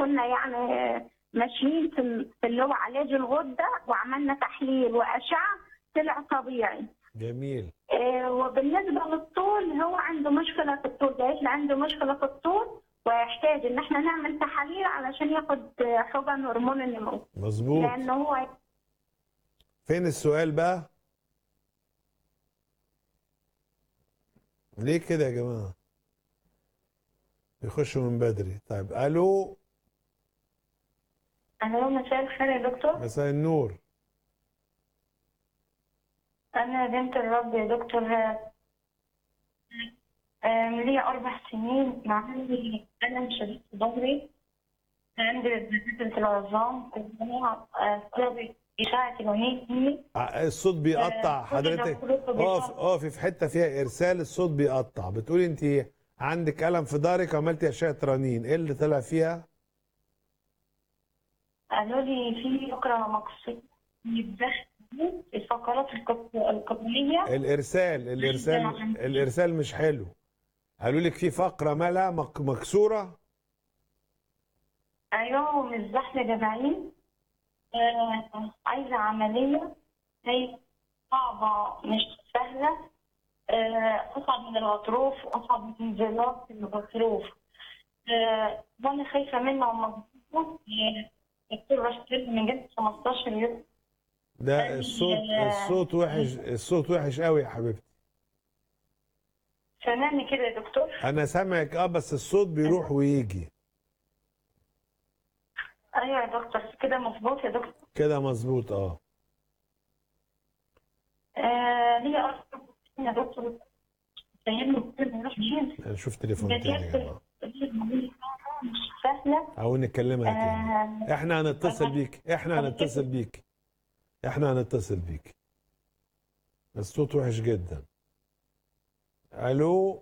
كنا يعني ماشيين في في اللي هو علاج الغده وعملنا تحليل واشعه طلع طبيعي جميل آه، وبالنسبه للطول هو عنده مشكله في الطول ده اللي عنده مشكله في الطول ويحتاج ان احنا نعمل تحاليل علشان ياخد آه، حقن هرمون النمو مظبوط لان هو فين السؤال بقى ليه كده يا جماعة بيخشوا من بدري طيب الو انا مساء الخير يا دكتور مساء النور انا بنت الرب يا دكتور آه، ليا اربع سنين مع عندي الم شديد في ظهري عندي زلزال في العظام وجميع سبب اشاعه الوهيد ع- الصوت بيقطع آه، حضرتك كل ده كله اقف بيقطع. اقفي في حته فيها ارسال الصوت بيقطع بتقولي انت عندك الم في ظهرك وعملتي اشعه رنين ايه اللي طلع فيها قالوا لي في فقره مقصوده يتدخل في الفقرات القط- القطنيه الارسال الارسال الارسال مش حلو قالوا لك في فقره مالها مك- مكسوره ايوه ومش زحمه جماعين آه، عايزه عمليه هي صعبه مش سهله آه، اصعب من الغضروف واصعب من انزلاق الغضروف آه، وانا خايفه منها ومضغوطه الدكتور رشد من جد 15 يوم ده الصوت الصوت وحش الصوت وحش قوي يا حبيبتي سامعني كده يا دكتور انا سامعك اه بس الصوت بيروح ويجي ايوه يا دكتور كده مظبوط يا دكتور كده مظبوط اه آه ليا أربع سنين يا دكتور سايبني كتير بروح جيم نشوف تليفون تاني يا جماعه مش سهله او نكلمها تاني آه، احنا هنتصل بيك احنا هنتصل بيك احنا هنتصل بيك الصوت وحش جدا الو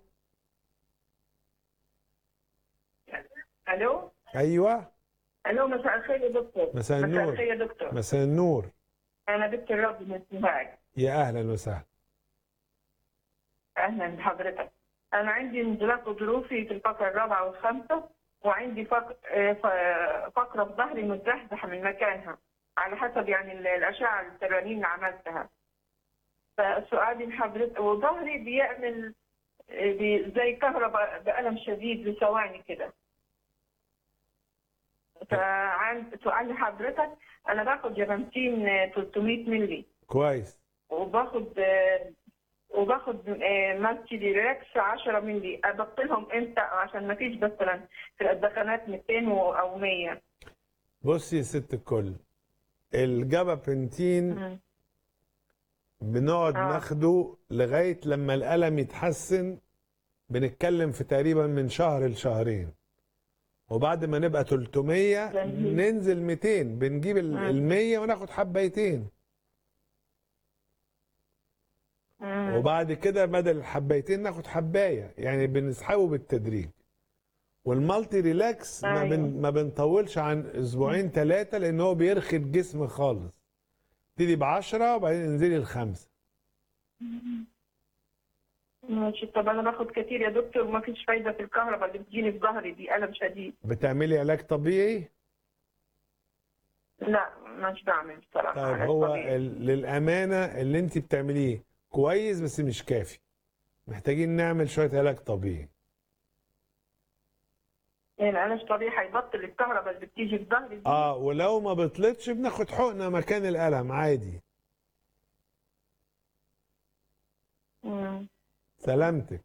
الو ايوه الو مساء الخير يا دكتور مساء النور. الخير يا دكتور مساء النور انا بنت الرب من سوهاج يا اهلا وسهلا اهلا بحضرتك انا عندي انزلاق غضروفي في الفقره الرابعه والخامسه وعندي فق... آه، ف- فقره في ظهري متزحزحه من مكانها على حسب يعني ال- الاشعه الترانين اللي عملتها فسؤالي لحضرتك وظهري بيعمل آه، بي- زي كهرباء بألم شديد لثواني كده فعند سؤال لحضرتك انا باخد جرامتين آه، 300 مللي كويس وباخد آه، وباخد آه، مالتي ريلاكس 10 مللي ابطلهم امتى عشان ما فيش مثلا في الدخانات 200 و- او 100 بصي يا ست الكل الجابابنتين بنقعد آه. ناخده لغايه لما الالم يتحسن بنتكلم في تقريبا من شهر لشهرين وبعد ما نبقى 300 جميل. ننزل 200 بنجيب ال مم. ال 100 وناخد حبايتين مم. وبعد كده بدل الحبايتين ناخد حبايه يعني بنسحبه بالتدريج والمالتي ريلاكس ما, أيوة. بن ما بنطولش عن اسبوعين ثلاثه لان هو بيرخي الجسم خالص تبتدي ب 10 وبعدين انزلي لخمسه ماشي طب انا باخد كتير يا دكتور وما فيش فايده في الكهرباء اللي بتجيني في ظهري دي الم شديد بتعملي علاج طبيعي لا مش بعمل بصراحه طيب علاج هو طبيعي. ال- للامانه اللي انت بتعمليه كويس بس مش كافي محتاجين نعمل شويه علاج طبيعي يعني العلاج الطبيعي هيبطل الكهرباء اللي بتيجي في ظهري دي اه ولو ما بطلتش بناخد حقنه مكان الالم عادي مم. سلامتك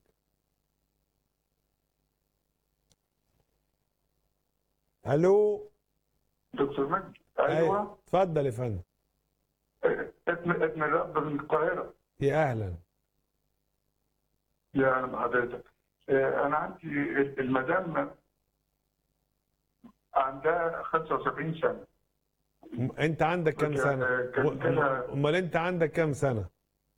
الو دكتور مجدي أيوة. ايوه اتفضل يا فندم اسم اسم الرب من القاهره يا اهلا يا اهلا بحضرتك آه، انا عندي المدام عندها 75 سنه م- انت عندك كام سنه كان و- كده- امال انت عندك كام سنه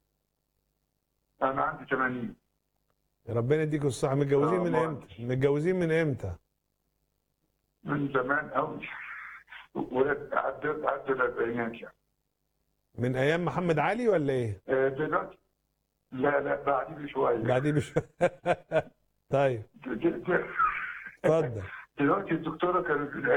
انا عندي 80 ربنا يديكوا الصحه متجوزين آه، من ما- امتى متجوزين من امتى من زمان قوي وعدت عدت الاربعينات يعني من ايام محمد علي ولا ايه آه، دلوقتي لا لا بعديه بشويه بعدين بش... طيب د- د- اتفضل دلوقتي الدكتوره كانت